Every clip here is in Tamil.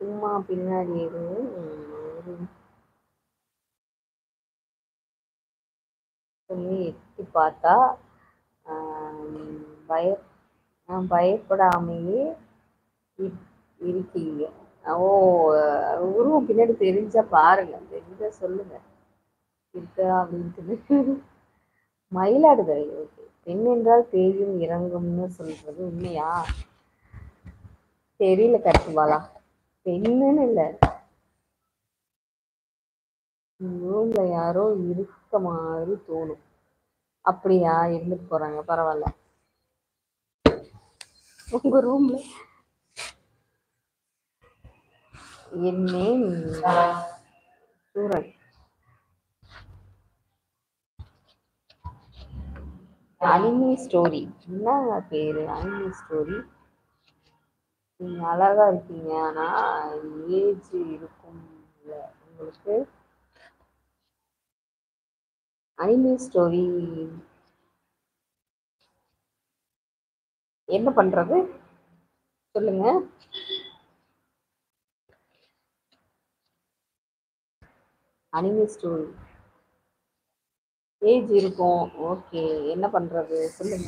சும்மா பின்னாடி இரு இரு. சொல்லி எட்டி பார்த்தா ஆம், பய ஆ, பயப்படாமையே இ- இருக்கீங்க ஓ உருவம் பின்னாடி தெரிஞ்சா பாருங்க தெரிஞ்சா சொல்லுங்க இருக்கா அப்படின்ட்டு மயிலாடுதுறை ஓகே பெண் என்றால் பேயும் இறங்கும்னு சொல்றது உண்மையா தெரியல கருத்துபாலா பெண்ணுன்னு இல்லை ரூம்ல யாரோ இருக்க மாதிரி தோணும் அப்படியா இருந்துட்டு போறாங்க பரவாயில்ல உங்க ரூம்ல என் நேம் சூரன் அனிமி ஸ்டோரி என்னங்க பேரு அனிமி ஸ்டோரி நீங்க அழகா இருக்கீங்க ஆனா ஏஜ் இருக்கும் இல்ல உங்களுக்கு அனிமி ஸ்டோரி என்ன பண்றது சொல்லுங்க அனிமி ஸ்டோரி ஏஜ் இருக்கும் ஓகே என்ன பண்றது சொல்லுங்க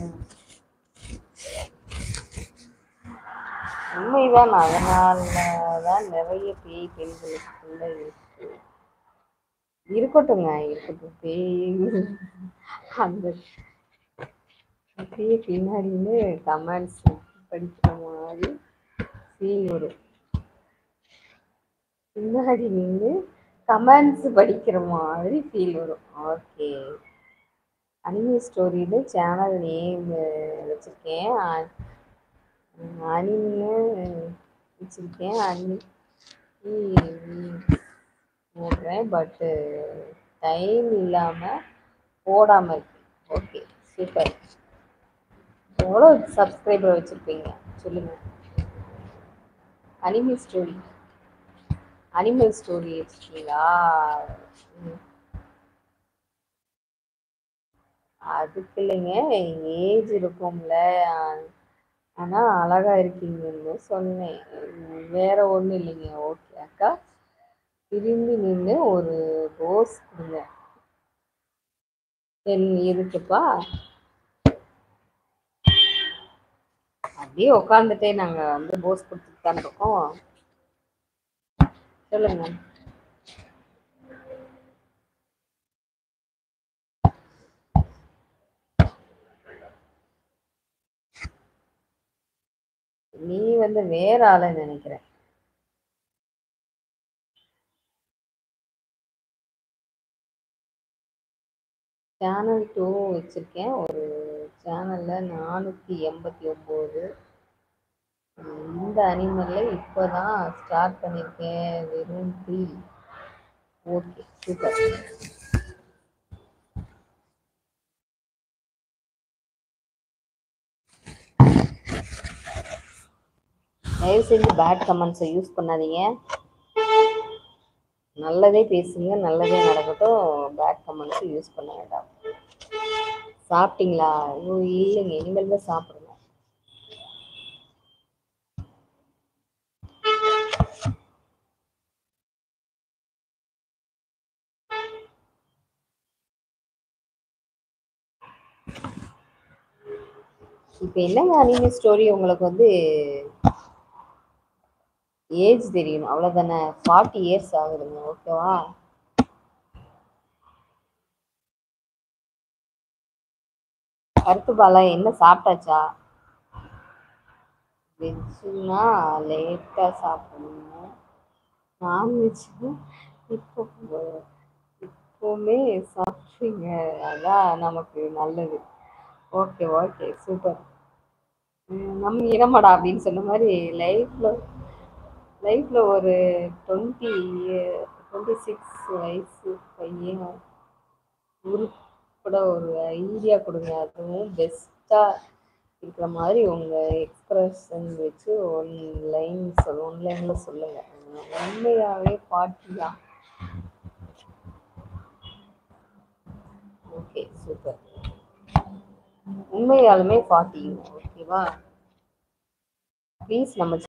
உண்மைதான் அதனாலதான் நிறைய பேய் பெண்களுக்குள்ள இருக்கு இருக்கட்டுங்க இருக்கட்டும் பேய் அந்த அப்படியே பின்னாடின்னு கமெண்ட்ஸ் படிக்கிற மாதிரி ஃபீல் வரும் பின்னாடி நின்று கமெண்ட்ஸ் படிக்கிற மாதிரி ஃபீல் வரும் ஓகே அனிமி ஸ்டோரியில் சேனல் நேம் வச்சுருக்கேன் அனிமே வச்சுருக்கேன் அனி போடுறேன் பட்டு டைம் இல்லாமல் போடாமல் இருக்கு ஓகே சூப்பர் எவ்வளோ சப்ஸ்கிரைபர் வச்சுருப்பீங்க சொல்லுங்கள் அனிமி ஸ்டோரி அனிமல் ஸ்டோரி வச்சுருக்கீங்களா ம். அதுக்கு இல்லைங்க ஏஜ் இருக்கும்ல ஆனா அழகா இருக்கீங்கன்னு சொன்னேன் உம், வேற ஒண்ணும் இல்லைங்க ஓகே அக்கா திரும்பி நின்று ஒரு ரோஸ் கொடுங்க என் இருக்குப்பா அப்படியே உட்காந்துட்டே நாங்க வந்து போஸ் கொடுத்துட்டு தான் இருக்கோம் சொல்லுங்க நீ வந்து வேற ஆளை நினைக்கிறேன் சேனல் டூ வச்சிருக்கேன் ஒரு சேனல்ல நானூத்தி எண்பத்தி ஒன்பது இந்த அனிமல்ல இப்போதான் ஸ்டார்ட் பண்ணியிருக்கேன் வெறும் த்ரீ ஓகே சூப்பர் தயவு செஞ்சு பேட் கமெண்ட்ஸை யூஸ் பண்ணாதீங்க நல்லதே பேசுங்க நல்லதே நடக்கட்டும் பேட் கமெண்ட்ஸ் யூஸ் பண்ண வேண்டாம் சாப்பிட்டீங்களா ஐயோ இல்லைங்க இனிமேல் தான் சாப்பிடணும் இப்போ என்னங்க அனிமே ஸ்டோரி உங்களுக்கு வந்து ஏஜ் தெரியணும் அவ்வளோதானே ஃபார்ட்டி இயர்ஸ் ஆகுதுங்க ஓகேவா கருத்து பாலா என்ன சாப்பிட்டாச்சா வெஜ்ஜுனா லேட்டாக சாப்பிடணும் நான்வெஜ்ஜு இப்போ இப்போவுமே சாப்பிட்றீங்க அதான் நமக்கு நல்லது ஓகே ஓகே சூப்பர் நம்ம இனமடா அப்படின்னு சொன்ன மாதிரி லைஃப்ல லைஃப்ல ஒரு டுவெண்ட்டி டுவெண்ட்டி சிக்ஸ் வயசு பையன் உருப்பட ஒரு ஐடியா கொடுங்க அதுவும் பெஸ்ட்டாக இருக்கிற மாதிரி உங்கள் எக்ஸ்பிரஷன் வச்சு ஒன் லைன் சொல் ஒன் லைனில் சொல்லுங்கள் உண்மையாகவே பாட்டியா ஓகே சூப்பர் உண்மையாலுமே பாட்டி ஓகேவா ப்ளீஸ் நம்ம